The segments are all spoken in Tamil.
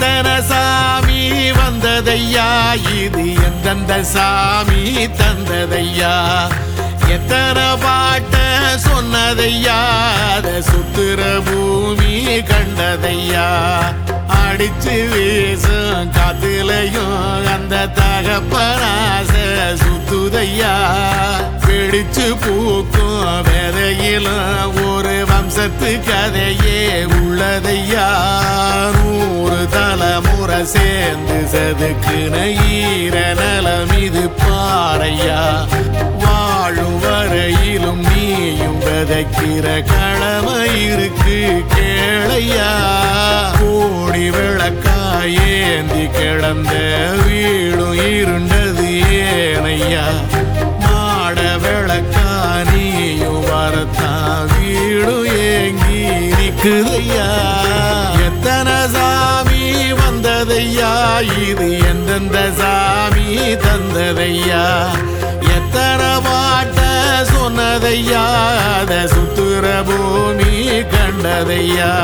எத்தனை சாமி வந்ததையா இது எந்தெந்த சாமி தந்ததையா எத்தனை பாட்ட சொன்னதையா அத சுத்துற பூமி கண்டதையா அடிச்சு வீசும் காத்துலையும் அந்த தகப்பனாச சுத்துதையா பிடிச்சு பூக்கும் விதையிலும் ஒரு வம்சத்து கதையே உள்ளதையா நூறு தலைமுறை சேர்ந்து செதுக்குன ஈர நலம் இது பாறையா வாழும் வரையிலும் நீயும் விதைக்கிற கடமை இருக்கு கேளையா கோடி விளக்காயேந்தி கிடந்த வீடும் இருண்டது ஏனையா மாட விளக்கா நீயும் வரத்தான் வீடும் ஏங்கி நிக்குதையா எத்தனை சாமி வந்ததையா இது எந்தெந்த சாமி தந்ததையா எத்தனை பாட்ட சொன்னதையா அத சுத்துற பூமி கண்டதையா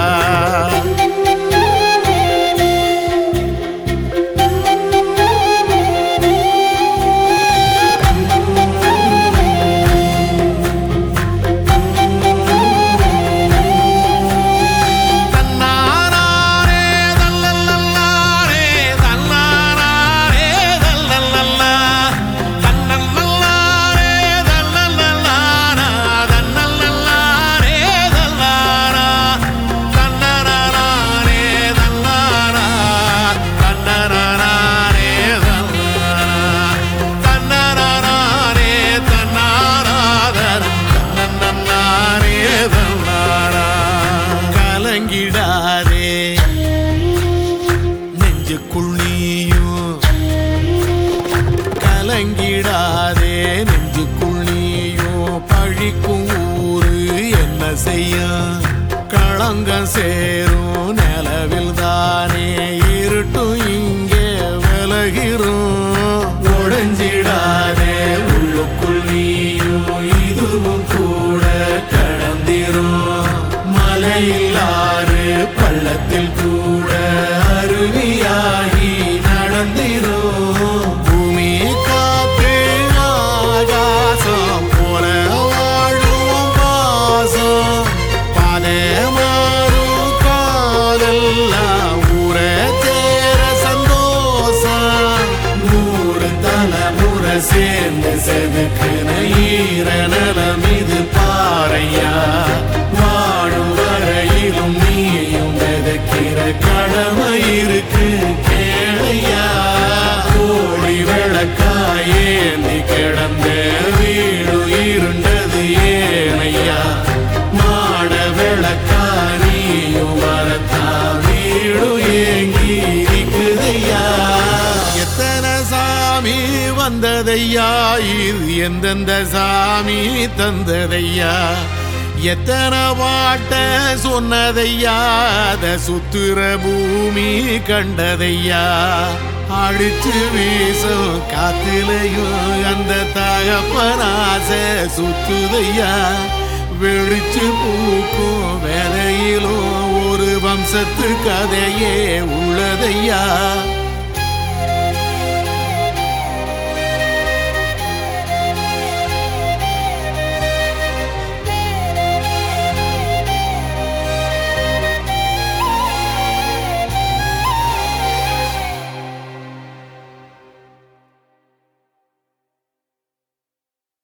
தன்னாரே தல்லல்லல்லாரே தன்னாரே தல்லல்லல்லா தன்னல்லல்லாரே தல்லல்லல்லாரா தன்னல்லல்லாரே தல்லாரா தன்னராரே தல்லாரா தன்னராரே தல்லாரா தன்னராரே தன்னாராதர தன்னன்னாரே தல்லாரா கலங்கிடாதே நெஞ்சுக்குள் நீயும் கலங்கிடாதே நெஞ்சுக்குள் நீயும் பழிக்கும் ஊரு என்ன செய்ய களங்கம் சேரும் நிலவில் தானே இருட்டும் இங்கே விலகிறோம் உடைஞ்சிடாதே உள்ளுக்குள் நீயும் இதுவும் கூட கடந்திரும் மலையிலாறு பள்ளத்தில் கூட அருவியாகி நடந்திரும் பூமி காத்து ஆகாசம் போல வாழும் பாசம் பாதை மாறும் காதெல்லாம் ஊரை தேர சந்தோஷம் நூறு தலைமுறை சேர்ந்து செதுக்குன ஈர நலம் இது பாறையா வாழும் வரையிலும் நீயும் விதைக்கிற கடமை இருக்கு கேளையா கோடி விளக்காயேந்தி கிடந்த வீடு இருண்டது ஏனையா மாட விளக்கா நீயும் வரத்தா வீடு ஏங்கி இருக்குதையா எத்தனை சாமி வந்ததையா இது எந்தெந்த சாமி தந்ததையா எத்தனை பாட்ட சொன்னதையா அத சுத்துற பூமி கண்டதையா அடிச்சு வீசும் காத்திலையும் அந்த தகப்பனாச சுத்துதையா வெடிச்சு பூக்கும் வேலையிலும் ஒரு வம்சத்து கதையே உள்ளதையா